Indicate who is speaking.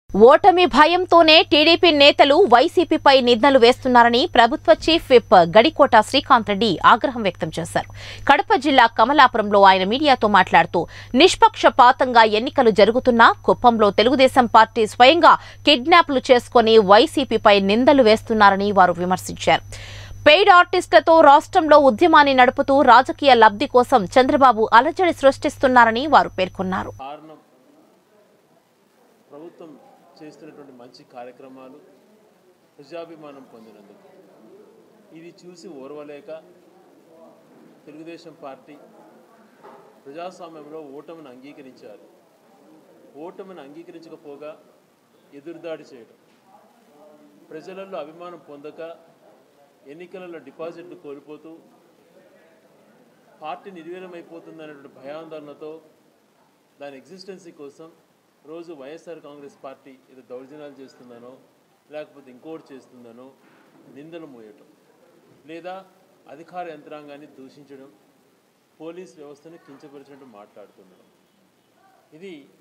Speaker 1: ఓటమి భయంతోనే టీడీపీ నేతలు వైసీపీపై నిందలు వేస్తున్నారని ప్రభుత్వ చీఫ్ విప్ గడికోట శ్రీకాంత్ రెడ్డి ఆగ్రహం వ్యక్తం చేశారు కడప జిల్లా కమలాపురంలో ఆయన మీడియాతో మాట్లాడుతూ నిష్పక్షపాతంగా ఎన్నికలు జరుగుతున్నా కుప్పంలో తెలుగుదేశం పార్టీ స్వయంగా కిడ్నాప్లు చేసుకుని వైసీపీపై నిందలు వేస్తున్నారని వారు విమర్శించారు పెయిడ్ ఆర్టిస్టులతో రాష్ట్రంలో ఉద్యమాన్ని నడుపుతూ రాజకీయ లబ్ధి కోసం చంద్రబాబు అలజడి సృష్టిస్తున్నారని వారు పేర్కొన్నారు
Speaker 2: కారణం ప్రభుత్వం చేస్తున్నటువంటి మంచి కార్యక్రమాలు ప్రజాభిమానం పొందినందుకు ఇది చూసి ఓర్వలేక తెలుగుదేశం పార్టీ ప్రజాస్వామ్యంలో ఓటమిని అంగీకరించారు ఓటమిని అంగీకరించకపోగా ఎదురుదాడి చేయడం ప్రజలలో అభిమానం పొందక ఎన్నికలలో డిపాజిట్లు కోల్పోతూ పార్టీ నిర్వీర్యమైపోతుందనేటువంటి భయాందోళనతో దాని ఎగ్జిస్టెన్సీ కోసం రోజు వైఎస్ఆర్ కాంగ్రెస్ పార్టీ ఏదో దౌర్జన్యాలు చేస్తుందనో లేకపోతే ఇంకోటి చేస్తుందనో నిందలు మోయటం లేదా అధికార యంత్రాంగాన్ని దూషించడం పోలీస్ వ్యవస్థను కించపరిచినట్టు మాట్లాడుతుండడం ఇది